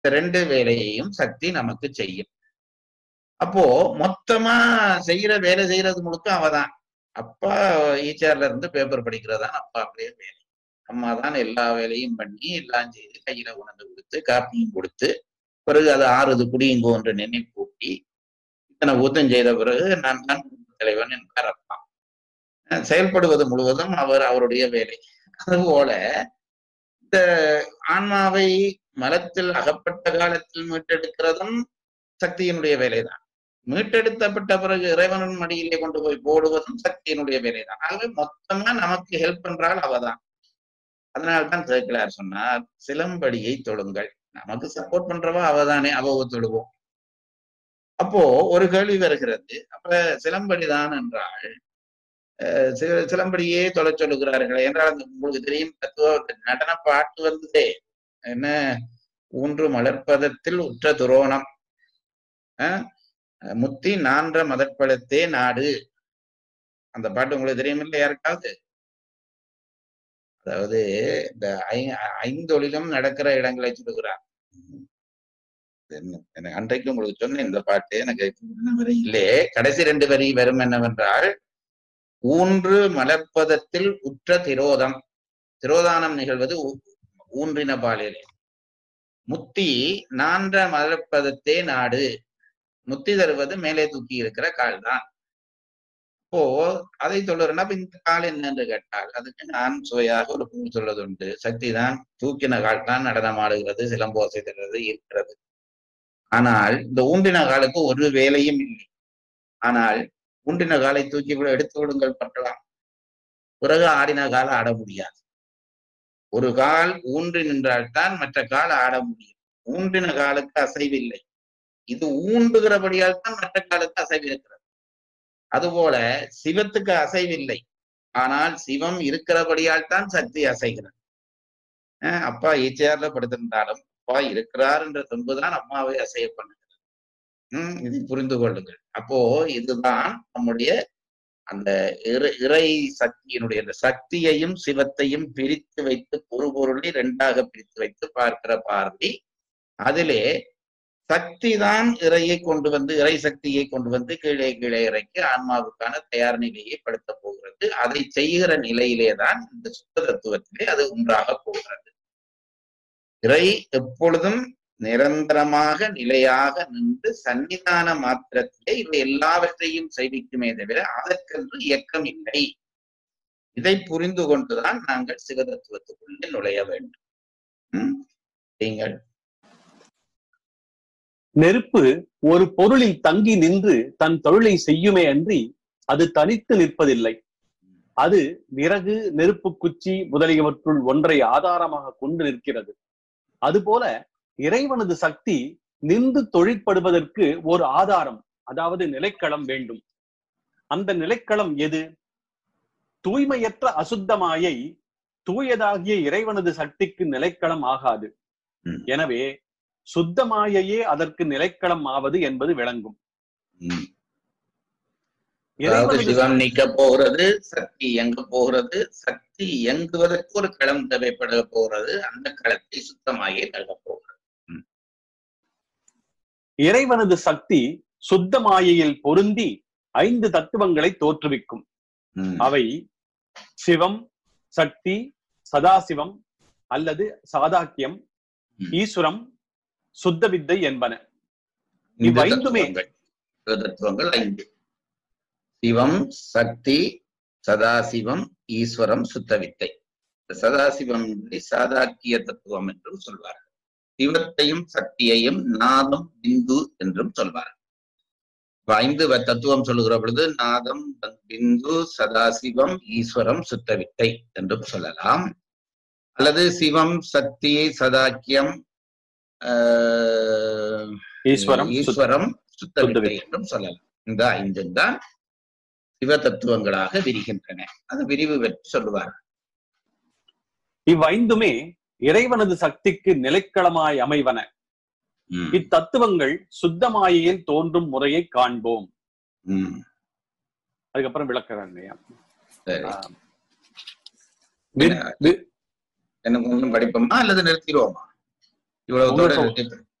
இந்த ரெண்டு வேலையையும் சக்தி நமக்கு செய்யும் அப்போ மொத்தமா செய்யற வேலை செய்யறது முழுக்க அவதான் அப்பா ஈச்சர்ல இருந்து பேப்பர் படிக்கிறதா அப்பாவுடைய வேலை அம்மா தான் எல்லா வேலையும் பண்ணி எல்லாம் செய்து கையில உணர்ந்து கொடுத்து காப்பியும் கொடுத்து பிறகு அது ஆறுது குடியுங்கோ என்று நினைப்பூட்டி இத்தனை ஊத்தம் செய்த பிறகு நான் தான் குடும்ப தலைவன் என்பார் அப்பா அஹ் செயல்படுவது முழுவதும் அவர் அவருடைய வேலை அதுபோல இந்த ஆன்மாவை மலத்தில் அகப்பட்ட காலத்தில் மீட்டெடுக்கிறதும் சக்தியினுடைய வேலைதான் மீட்டெடுத்தப்பட்ட பிறகு இறைவனின் மடியிலே கொண்டு போய் போடுவதும் சக்தியினுடைய வேலைதான் ஆகவே மொத்தமா நமக்கு ஹெல்ப் பண்றாள் அவதான் அதனால்தான் சேர்க்கலார் சொன்னார் சிலம்படியை தொழுங்கள் நமக்கு சப்போர்ட் பண்றவா அவதானே அவ தொழுவோம் அப்போ ஒரு கேள்வி வருகிறது அப்ப சிலம்படிதான் என்றால் அஹ் சி- சிலம்படியே தொலை சொல்லுகிறார்களே என்றால் அந்த உங்களுக்கு தெரியும் தத்துவ நடன பாட்டு வந்ததே என்ன ஊன்று மலர்ப்பதத்தில் உற்ற துரோணம் அஹ் முத்தி நான்ற மதற்பழத்தே நாடு அந்த பாட்டு உங்களுக்கு தெரியுமில்ல யாருக்காவது அதாவது இந்த ஐ- ஐந்தொழிலும் நடக்கிற இடங்களை சொல்லுகிறார் என்ன- எனக்கு அன்றைக்கு உங்களுக்கு சொன்ன இந்த பாட்டு எனக்கு வரை இல்லே கடைசி ரெண்டு வரி வரும் என்னவென்றால் ஊன்று மலர்ப்பதத்தில் உற்ற திரோதம் திரோதானம் நிகழ்வது ஊ- ஊன்றின பாலியலே முத்தி நான்ற மலர்ப்பதத்தே நாடு முத்தி தருவது மேலே தூக்கி இருக்கிற கால் தான் அப்போ அதை சொல்லுறேன்னா அப்ப இந்த கால் என்னன்னு கேட்டால் அதுக்கு நான் சுவையாக ஒரு பொருள் சொல்வது உண்டு சக்தி தான் தூக்கின கால் தான் நடனமாடுகிறது சிலம்போசை தருகிறது இருக்கிறது ஆனால் இந்த ஊண்டின காலுக்கு ஒரு வேலையும் இல்லை ஆனால் ஊண்டின காலை தூக்கி விட எடுத்து விடுங்கள் பற்றலாம் பிறகு ஆடின கால ஆட முடியாது ஒரு கால் ஊன்றி நின்றால்தான் மற்ற கால் ஆட முடியும் ஊன்றின காலுக்கு அசைவில்லை இது ஊண்டுகிறபடியால் தான் மற்ற காலுக்கு அசைவு இருக்கிறது அதுபோல சிவத்துக்கு அசைவில்லை ஆனால் சிவம் இருக்கிறபடியால் தான் சக்தி அசைகிறது அஹ் அப்பா ஈச்சையார்ல படுத்திருந்தாலும் அப்பா இருக்கிறார் என்ற தெம்புதான் அம்மாவை அசைய பண்ணுகிறது உம் இதை புரிந்து கொள்ளுங்கள் அப்போ இதுதான் நம்முடைய அந்த இறை இறை சக்தியினுடைய அந்த சக்தியையும் சிவத்தையும் பிரித்து வைத்து ஒரு பொருளை இரண்டாக பிரித்து வைத்து பார்க்கிற பார்வை அதிலே சக்தி தான் இறையை கொண்டு வந்து இறை சக்தியை கொண்டு வந்து கீழே கீழே இறக்கி ஆன்மாவுக்கான தயார் நிலையை படுத்த போகிறது அதை செய்கிற நிலையிலே தான் இந்த சுத்த தத்துவத்திலே அது ஒன்றாக போகிறது இறை எப்பொழுதும் நிரந்தரமாக நிலையாக நின்று சன்னிதான மாத்திரத்திலே இவை எல்லாவற்றையும் செய்விக்குமே தவிர அதற்கென்று இயக்கம் இல்லை இதை புரிந்து கொண்டுதான் நாங்கள் சிவதத்துவத்துக்குள்ளே நுழைய வேண்டும் ம்? நீங்கள் நெருப்பு ஒரு பொருளில் தங்கி நின்று தன் தொழிலை செய்யுமே அன்றி அது தனித்து நிற்பதில்லை அது விறகு நெருப்பு குச்சி முதலியவற்றுள் ஒன்றை ஆதாரமாக கொண்டு நிற்கிறது அதுபோல இறைவனது சக்தி நின்று தொழிற்படுவதற்கு ஒரு ஆதாரம் அதாவது நிலைக்களம் வேண்டும் அந்த நிலைக்களம் எது தூய்மையற்ற அசுத்தமாயை தூயதாகிய இறைவனது சக்திக்கு நிலைக்களம் ஆகாது ம். எனவே சுத்தமாயையே அதற்கு நிலைக்களம் ஆவது என்பது விளங்கும் ம். அதாவது இறைவனது சிவம் நீக்க போகிறது சக்தி இயங்க போகிறது சக்தி இயங்குவதற்கு ஒரு களம் தேவைப்பட போகிறது அந்த களத்தை சுத்தமாகி நல்க போகிறது இறைவனது சக்தி சுத்த மாயையில் பொருந்தி ஐந்து தத்துவங்களை தோற்றுவிக்கும் ம். அவை சிவம் சக்தி சதாசிவம் அல்லது சாதாக்கியம் ம். ஈஸ்வரம் சுத்த வித்தை என்பன இந்த இவ்வைந்துமே- தத்துவங்கள் இந்த தத்துவங்கள் ஐந்து சிவம் சக்தி சதாசிவம் ஈஸ்வரம் சுத்தவித்தை இந்த சதாசிவம் என்பதை சாதாக்கிய தத்துவம் என்றும் சொல்வார்கள் சிவத்தையும் சக்தியையும் நாதம் பிந்து என்றும் சொல்வார்கள் இப்ப ஐந்து வ- தத்துவம் சொல்லுகிற பொழுது நாதம் பிந்து சதாசிவம் ஈஸ்வரம் சுத்தவித்தை என்றும் சொல்லலாம் அல்லது சிவம் சக்தி சதாக்கியம் ஆஹ், ஈஸ்வரம் சுத்த- ஈஸ்வரம் சுத்தவித்தை சுத்தவித்தை. என்றும் சொல்லலாம் இந்த ஐந்து தான் சிவ தத்துவங்களாக விரிகின்றன அது விரிவு பெற்று சொல்லுவார் இவ்வைந்துமே இறைவனது சக்திக்கு நிலைக்களமாய் அமைவன ம், இத்தத்துவங்கள் சுத்த மாயையில் தோன்றும் முறையை காண்போம் ம், அதுக்கப்புறம் விளக்குறாங்க ஐயா. சரி ஆ. வி- வி- என்ன கொஞ்சம் படிப்போமா அல்லது நிறுத்திடுவோமா இவ்வளவு உங்களுக்கு தூரம் நிறுத்தி-